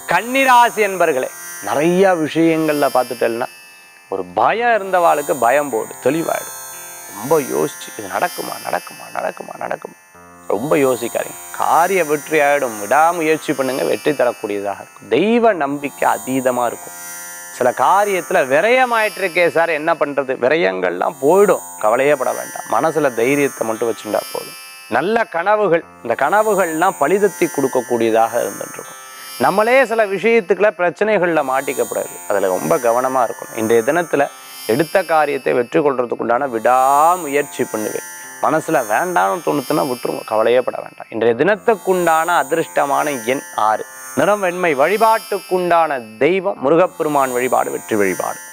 கன்னிராசி என்பர்களே நிறைய விஷயங்கள்ல பார்த்துட்டேன்னா ஒரு பயம் இருந்தவாளுக்கு பயம் போடு தெளிவாயிடும் ரொம்ப யோசிச்சு இது நடக்குமா நடக்குமா நடக்குமா நடக்குமா ரொம்ப யோசிக்காதீங்க காரிய வெற்றி ஆயிடும் விடாமுயற்சி பண்ணுங்க வெற்றி தரக்கூடியதாக இருக்கும் தெய்வ நம்பிக்கை அதீதமா இருக்கும் சில காரியத்துல விரயமாயிட்டு இருக்கே சார் என்ன பண்றது விரயங்கள்லாம் போயிடும் கவலையே பட வேண்டாம் மனசுல தைரியத்தை மட்டும் வச்சுட்டா போதும் நல்ல கனவுகள் இந்த கனவுகள்லாம் பலிதத்தி கொடுக்கக்கூடியதாக இருந்துட்டு இருக்கும் நம்மளே சில விஷயத்துக்குள்ள பிரச்சனைகள்ல மாட்டிக்கப்படாது அதுல ரொம்ப கவனமா இருக்கணும் இன்றைய தினத்துல எடுத்த காரியத்தை வெற்றி கொள்றதுக்குண்டான விடாமுயற்சி பண்ணுவேன் மனசுல வேண்டாம்னு தோணுத்துன்னா விட்டுருங்க கவலையே பட வேண்டாம் இன்றைய தினத்துக்குண்டான அதிர்ஷ்டமான எண் ஆறு நிறம் வெண்மை வழிபாட்டுக்குண்டான தெய்வம் முருகப்பெருமான் வழிபாடு வெற்றி வழிபாடு